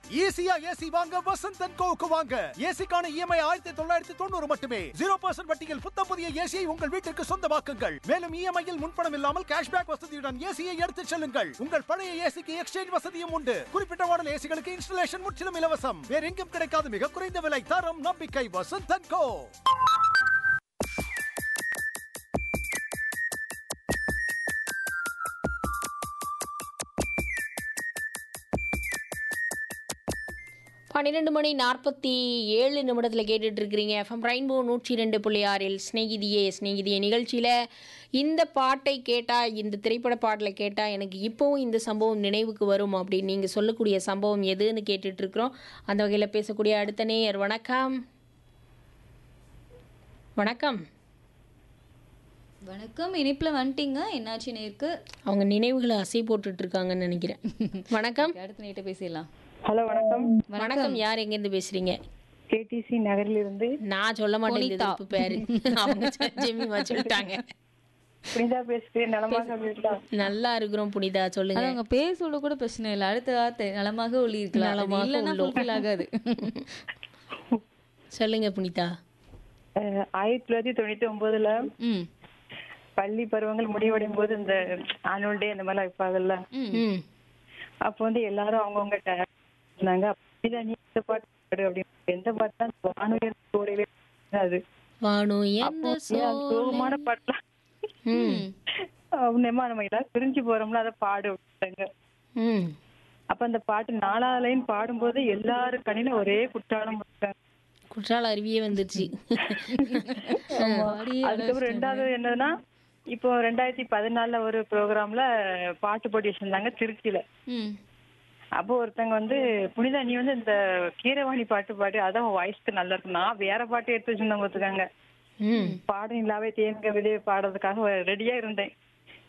ஈஸியா ஏசி வாங்க வசந்த் அண்ட் கோவுக்கு வாங்க ஏசிக்கான இஎம்ஐ ஆயிரத்தி தொள்ளாயிரத்தி தொண்ணூறு மட்டுமே ஜீரோ பர்சன்ட் வட்டியில் புத்தம் புதிய ஏசியை உங்கள் வீட்டிற்கு சொந்தமாக்குங்கள் மேலும் இஎம்ஐயில் முன்பணம் இல்லாமல் கேஷ்பேக் வசதியுடன் ஏசியை எடுத்துச் செல்லுங்கள் உங்கள் பழைய ஏசிக்கு எக்ஸ்சேஞ்ச் வசதியும் உண்டு குறிப்பிட்ட மாடல் ஏசிகளுக்கு இன்ஸ்டலேஷன் முற்றிலும் இலவசம் வேற எங்கும் கிடைக்காத மிக குறைந்த விலை தரம் நம்பிக்கை வசந்த் அண்ட் கோ பன்னிரெண்டு மணி நாற்பத்தி ஏழு நிமிடத்தில் கேட்டுட்டு இருக்கிறீங்க எஃப்எம் ரெயின்போ நூற்றி ரெண்டு புள்ளி ஆறில் ஸ்நேகிதியே ஸ்நேகிதியே நிகழ்ச்சியில் இந்த பாட்டை கேட்டால் இந்த திரைப்பட பாடலை கேட்டால் எனக்கு இப்போவும் இந்த சம்பவம் நினைவுக்கு வரும் அப்படின்னு நீங்கள் சொல்லக்கூடிய சம்பவம் எதுன்னு கேட்டுட்டு இருக்கிறோம் அந்த வகையில் பேசக்கூடிய அடுத்த நேயர் வணக்கம் வணக்கம் வணக்கம் இனிப்புல வந்துட்டீங்க என்னாச்சு நேருக்கு அவங்க நினைவுகளை அசை போட்டுட்டு இருக்காங்கன்னு நினைக்கிறேன் வணக்கம் அடுத்த நைட்டு பேசிடலாம் ஹலோ வணக்கம் வணக்கம் யார் எங்கேருந்து பேசுறீங்க கேடிசி நகரிலிருந்து நான் சொல்ல மாட்டேன் இந்த புனிதா. தப்பு பேரு அவங்க ஜெமிமா சொல்லிட்டாங்க புனிதா பேசுறேன் நலமாக இருக்கா நல்லா இருக்கிறோம் புனிதா சொல்லுங்க அது அவங்க பேர் சொல்ல கூட பிரச்சனை இல்லை அடுத்த வார்த்தை நலமாக ஒளி இருக்கலாம் அது நலமாக இல்லைன்னா உள்ளோம். fulfill ஆகாது சொல்லுங்க புனிதா அஹ், ஆயிரத்தி தொள்ளாயிரத்தி தொண்ணூத்தி ஒன்பதுல ம் பள்ளி பருவங்கள் முடிவடையும் போது இந்த ஆனுவல் டே அந்த மாதிரிலாம் வைப்பாங்கல்ல ம் ம் அப்போ வந்து எல்லாரும் அவங்கவுங்க இருந்தாங்க புனிதா நீ இந்த பாட்டு பாடு அப்படின்னு எந்த பாட்டு தான் வானுயர் சோலையிலே அது வானு அப்போ எந்த வந்து அந்த சோகமான பாட்டுலாம் ம் அவனேமா நம்ம எல்லாரும் பிரிஞ்சு போறோம்ல அதை பாடு அப்படின்ட்டாங்க ம் அப்ப அந்த பாட்டு நாலாவது லைன் பாடும்போது எல்லாரு கண்ணில ஒரே குற்றாலம் போட்டாங்க குற்றால அருவியே வந்துருச்சு பாடியே அதுக்கப்புறம் ரெண்டாவது என்னதுன்னா இப்போ ரெண்டாயிரத்தி பதினாலுல ஒரு ப்ரோக்ராம்ல பாட்டு போட்டி வச்சிருந்தாங்க திருச்சியில ம் அப்போ ஒருத்தங்க வந்து புனிதா நீ வந்து இந்த கீரவாணி பாட்டு பாடு அதான் வாய்ஸ்க்கு நல்லா இருக்கும் நான் வேற பாட்டு எடுத்து வச்சிருந்தேன் பார்த்துக்காங்க ம் பாடனில்லாவே தேன் கவிதை பாடுறதுக்காக ரெடியா இருந்தேன்